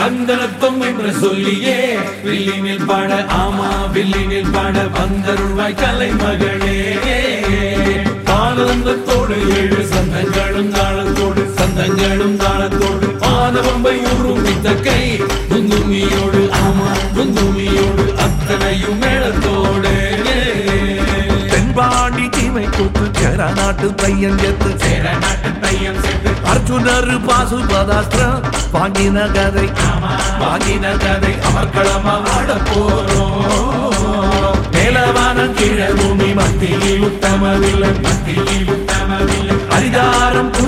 சந்தனத்தம் என்று சொல்லியே வில்லினில் பாட ஆமா வில்லினில் பாட வந்தருள்வாய் கலை மகளே ஆனந்தத்தோடு ஏழு சந்தங்களும் தாளத்தோடு சந்தங்களும் தாளத்தோடு ஆனவம்பை உருமித்த கை குந்துமியோடு ஆமா குந்துமியோடு அத்தனையும் மேளத்தோடு தென்பாண்டி தீமை கூத்து சேர நாட்டு பையன் எத்து சேர நாட்டு பையன் சென்று அர்ஜுனர் பாசுபதாஸ்திரம் வாங்கின கதை வாங்கின கதை அமர்க்களமா வாழ போறோம் மேலவானம் கீழ பூமி மத்தியில் உத்தமவில்லை மத்தியில் உத்தமவில்லை அதிகாரம்